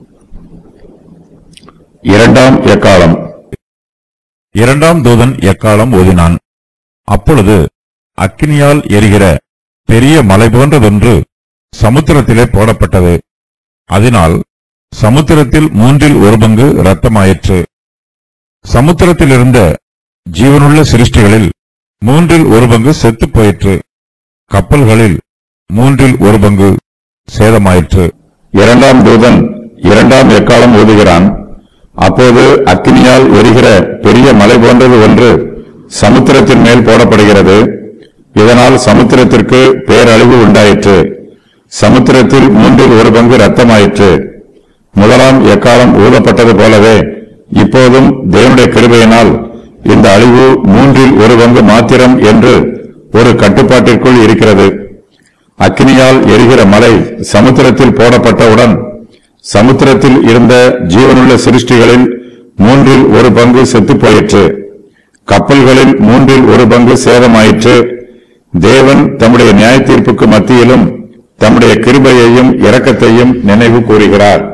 இரண்டாம் எக்காலம் இரண்டாம் தூதன் எக்காலம் ஓதினான் அப்பொழுது அக்கினியால் எரிகிற பெரிய மலை போன்றதொன்று சமுத்திரத்திலே போடப்பட்டது அதனால் சமுத்திரத்தில் மூன்றில் ஒரு பங்கு இரத்தமாயிற்று சமுத்திரத்தில் இருந்த ஜீவனுள்ள சிருஷ்டிகளில் மூன்றில் ஒரு பங்கு செத்துப் போயிற்று கப்பல்களில் மூன்றில் ஒரு பங்கு சேதமாயிற்று இரண்டாம் தூதன் இரண்டாம் எக்காலம் ஊதுகிறான் அப்போது அக்கினியால் எரிகிற பெரிய மலை போன்றது ஒன்று சமுத்திரத்தின் மேல் போடப்படுகிறது இதனால் சமுத்திரத்திற்கு பேரழிவு உண்டாயிற்று சமுத்திரத்தில் மூன்றில் ஒரு பங்கு ரத்தமாயிற்று முதலாம் எக்காலம் ஊதப்பட்டது போலவே இப்போதும் தேவனுடைய கிருபையினால் இந்த அழிவு மூன்றில் ஒரு பங்கு மாத்திரம் என்று ஒரு கட்டுப்பாட்டிற்குள் இருக்கிறது அக்கினியால் எரிகிற மலை சமுத்திரத்தில் போடப்பட்டவுடன் சமுத்திரத்தில் இருந்த ஜீவனுள்ள சிருஷ்டிகளில் மூன்றில் ஒரு பங்கு செத்துப் போயிற்று கப்பல்களில் மூன்றில் ஒரு பங்கு சேதமாயிற்று தேவன் தம்முடைய நியாய தீர்ப்புக்கு மத்தியிலும் தம்முடைய கிருபையையும் இரக்கத்தையும் நினைவு கூறுகிறார்